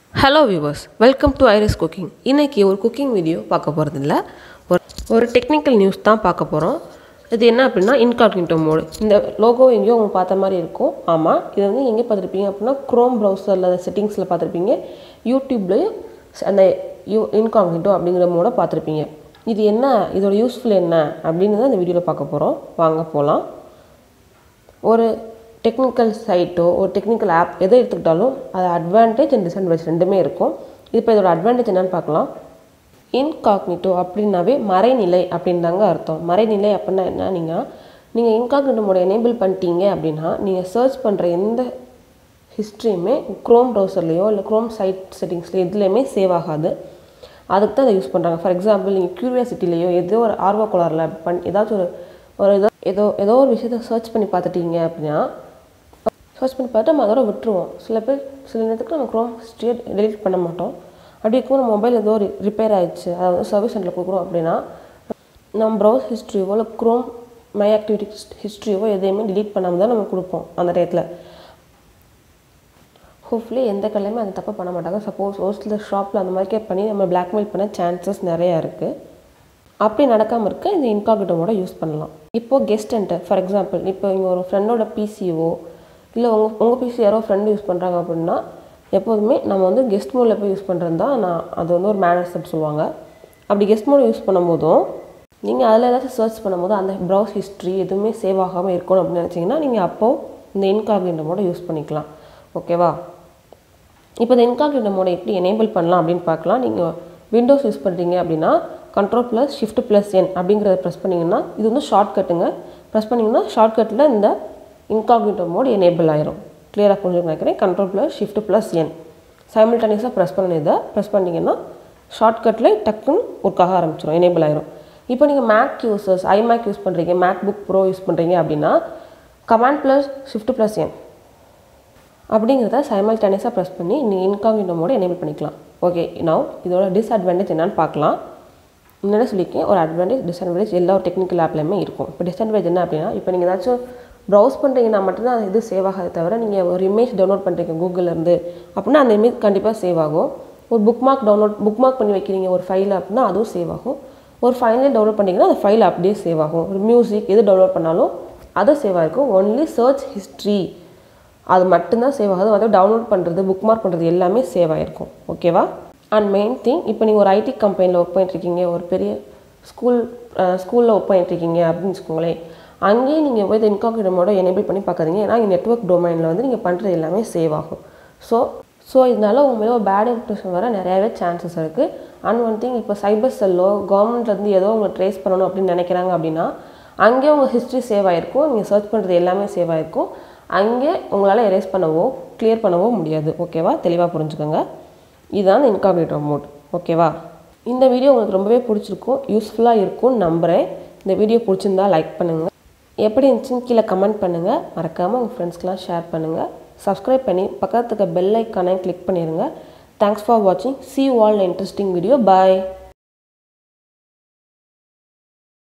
hello viewers welcome to Iris cooking இன்றைக்கி ஒரு cooking video பார்க்க போகிறதில்ல ஒரு ஒரு டெக்னிக்கல் நியூஸ் தான் பார்க்க போகிறோம் இது என்ன அப்படின்னா இன்கார்கின்டோ மோடு இந்த லோகோ எங்கேயோ அவங்க பார்த்த மாதிரி இருக்கும் ஆமாம் இது வந்து எங்கே பார்த்துருப்பீங்க அப்படின்னா க்ரோம் ப்ரௌசரில் செட்டிங்ஸில் பார்த்துருப்பீங்க யூடியூப்லேயும் அந்த யூ இன்கார்கின்டோ அப்படிங்கிற மோடை பார்த்துருப்பீங்க இது என்ன இதோட யூஸ்ஃபுல் என்ன அப்படின்னு தான் இந்த வீடியோவில் பார்க்க போகிறோம் வாங்க போகலாம் ஒரு டெக்னிக்கல் சைட்டோ ஒரு டெக்னிக்கல் ஆப் எதை எடுத்துக்கிட்டாலும் அது அட்வான்டேஜ் அண்ட் டிஸ்அட்வான்டேஜ் ரெண்டுமே இருக்கும் இப்போ இதோட அட்வான்டேஜ் என்னன்னு பார்க்கலாம் இன்காக்னிட்டோ அப்படின்னாவே மறைநிலை அப்படின்னு தாங்க அர்த்தம் மறைநிலை அப்படின்னா என்ன நீங்கள் நீங்கள் இன்காக்னிட்டோ மோட எனேபிள் பண்ணிட்டீங்க அப்படின்னா நீங்கள் சர்ச் பண்ணுற எந்த ஹிஸ்ட்ரியுமே க்ரோம் ப்ரௌசர்லேயோ இல்லை க்ரோம் சைட் செட்டிங்ஸ்லையோ எதுலேயுமே சேவ் ஆகாது அதுக்கு தான் அதை யூஸ் பண்ணுறாங்க ஃபார் எக்ஸாம்பிள் நீங்கள் க்யூரியாசிட்டிலேயோ ஏதோ ஒரு ஆர்வ கோளாறுல பண் ஏதாச்சும் ஒரு ஒரு ஏதோ ஏதோ ஏதோ ஒரு விஷயத்த சர்ச் பண்ணி பார்த்துட்டீங்க அப்படின்னா சர்ச் பண்ணி பார்த்து நம்ம அதோட விட்டுருவோம் சில பேர் சில நேரத்துக்கு நம்ம க்ரோம் ஹிஸ்ட்ரியை டெலிட் பண்ண மாட்டோம் அப்படி இருக்கும் நம்ம மொபைல் ஏதோ ரிப்பேர் ஆயிடுச்சு அதை வந்து சர்வீஸ் சென்டரில் கொடுக்குறோம் அப்படின்னா நம்ம ப்ரௌஸ் ஹிஸ்ட்ரியோ இல்லை க்ரோம் மை ஆக்டிவிட்டி ஹிஸ்ட்ரியோ எதையுமே டிலீட் பண்ணாமல் தான் நம்ம கொடுப்போம் அந்த டயத்தில் ஹோப்ஃபுல்லி எந்த கடையிலுமே அந்த தப்பு பண்ண மாட்டாங்க சப்போஸ் ஒரு சில ஷாப்பில் அந்த மாதிரி பண்ணி நம்ம பிளாக்மெயில் பண்ண சான்சஸ் நிறையா இருக்குது அப்படி நடக்காமல் இருக்க இந்த இன்காகிட்டோமோட யூஸ் பண்ணலாம் இப்போது கெஸ்ட் என்டர் ஃபார் எக்ஸாம்பிள் இப்போ இங்கே ஒரு ஃப்ரெண்டோட பிசிஓ இல்லை உங்கள் உங்கள் பிசி யாரோ ஃப்ரெண்டு யூஸ் பண்ணுறாங்க அப்படின்னா எப்போதுமே நம்ம வந்து கெஸ்ட் மோடில் போய் யூஸ் பண்ணுறது தான் நான் அது வந்து ஒரு மேனர்ஸ் அப்படி சொல்லுவாங்க அப்படி கெஸ்ட் மோட் யூஸ் பண்ணும்போதும் நீங்கள் அதில் ஏதாச்சும் சர்ச் பண்ணும்போது அந்த ப்ரௌஸ் ஹிஸ்ட்ரி எதுவுமே சேவ் ஆகாமல் இருக்கணும் அப்படின்னு நினச்சிங்கன்னா நீங்கள் அப்போது இந்த இன்காகிட்டோ மோட யூஸ் பண்ணிக்கலாம் ஓகேவா இப்போ இந்த இன்காகிட்டோ மோட எப்படி எனேபிள் பண்ணலாம் அப்படின்னு பார்க்கலாம் நீங்கள் விண்டோஸ் யூஸ் பண்ணுறீங்க அப்படின்னா control plus shift plus N அப்படிங்கிறத ப்ரெஸ் பண்ணிங்கன்னா இது வந்து ஷார்ட்கட்டுங்க ப்ரெஸ் பண்ணிங்கன்னா ஷார்ட்கட்டில் இந்த இன்காகிட்டோ மோட் எனேபிள் ஆயிரும் கிளியராக புரிஞ்சு நினைக்கிறேன் control plus shift plus N சைமில்டேனியஸாக ப்ரெஸ் பண்ண இதை ப்ரெஸ் பண்ணிங்கன்னா ஷார்ட்கட்டில் டக்குன்னு ஒர்க் ஆக ஆரம்பிச்சிடும் எனேபிள் ஆயிரும் இப்போ நீங்கள் மேக் யூசர்ஸ் ஐமேக் யூஸ் பண்ணுறீங்க மேக் புக் ப்ரோ யூஸ் பண்ணுறீங்க அப்படின்னா command plus shift plus N அப்படிங்கிறத சைமல்டேனியஸாக ப்ரெஸ் பண்ணி நீங்கள் இன்காகிட்டோ மோட எனேபிள் பண்ணிக்கலாம் ஓகே நவ் இதோட டிஸ்அட்வான்டேஜ் என்னன்னு பார்க்கலாம் முன்னாடி சொல்லியிருக்கேன் ஒரு அட்வான்டேஜ் டிஸ்அட்வான்டேஜ் எல்லா டெக்னிக்கல் ஆப்லையுமே இருக்கும் இப்போ டிஸ்அட்வான்டேஜ் என்ன அப்படின்னா இப்போ நீங்கள் ஏதாச்சும் ப்ரௌஸ் பண்ணுறீங்கன்னா மட்டும்தான் அது இது சேவ் ஆகாதே தவிர நீங்கள் ஒரு இமேஜ் டவுன்லோட் பண்ணுறீங்க கூகுள்லேருந்து அப்படின்னா அந்த இமேஜ் கண்டிப்பாக சேவ் ஆகும் ஒரு bookmark download bookmark பண்ணி வைக்கிறீங்க ஒரு ஃபைல் அப்படின்னா அதுவும் சேவ் ஆகும் ஒரு ஃபைலே டவுன்லோட் பண்ணிங்கன்னா அந்த ஃபைல் அப்படியே சேவ் ஆகும் ஒரு மியூசிக் எது டவுன்லோட் பண்ணாலும் அது சேவ் ஆகிருக்கும் ஒன்லி சர்ச் ஹிஸ்ட்ரி அது மட்டும்தான் சேவ் ஆகுது அதை டவுன்லோட் பண்ணுறது புக் மார்க் பண்ணுறது எல்லாமே சேவ் ஆகிருக்கும் ஓகேவா அண்ட் மெயின் திங் இப்போ நீங்கள் ஒரு ஐடி கம்பெனியில் ஒர்க் பண்ணிட்டுருக்கீங்க ஒரு பெரிய ஸ்கூல் ஸ்கூலில் ஒர்க் பண்ணிட்டுருக்கீங்க அப்படின்னு வச்சுக்கோங்களேன் அங்கேயே நீங்கள் போய் இன்காகிட்டோ மோட எனேபிள் பண்ணி பார்க்காதீங்க ஏன்னா இங்கே நெட்ஒர்க் டொமைனில் வந்து நீங்கள் பண்ணுறது எல்லாமே சேவ் ஆகும் ஸோ ஸோ இதனால உங்க மேலே ஒரு பேட் இம்ப்ரெஷன் வர நிறையாவே சான்சஸ் இருக்குது அண்ட் ஒன் திங் இப்போ சைபர் செல்லோ கவர்மெண்ட்லேருந்து ஏதோ உங்களை ட்ரேஸ் பண்ணணும் அப்படின்னு நினைக்கிறாங்க அப்படின்னா அங்கேயே உங்கள் ஹிஸ்ட்ரி சேவ் ஆகிருக்கும் நீங்கள் சர்ச் பண்ணுறது எல்லாமே சேவ் ஆகிருக்கும் அங்கே உங்களால் எரேஸ் பண்ணவோ கிளியர் பண்ணவோ முடியாது ஓகேவா தெளிவாக புரிஞ்சுக்கோங்க இதுதான் இன்காகிட்டோ மோட் ஓகேவா இந்த வீடியோ உங்களுக்கு ரொம்பவே பிடிச்சிருக்கும் யூஸ்ஃபுல்லாக இருக்கும்னு நம்புகிறேன் இந்த வீடியோ பிடிச்சிருந்தா லைக் பண்ணுங்கள் எப்படி இருந்துச்சுன்னு கீழே கமெண்ட் பண்ணுங்கள் மறக்காமல் உங்கள் ஃப்ரெண்ட்ஸ்க்கெலாம் ஷேர் பண்ணுங்கள் சப்ஸ்கிரைப் பண்ணி பக்கத்துக்கு பெல் ஐக்கானே கிளிக் பண்ணிடுங்க தேங்க்ஸ் ஃபார் வாட்சிங் சி ஆல் இன்ட்ரெஸ்டிங் வீடியோ பாய்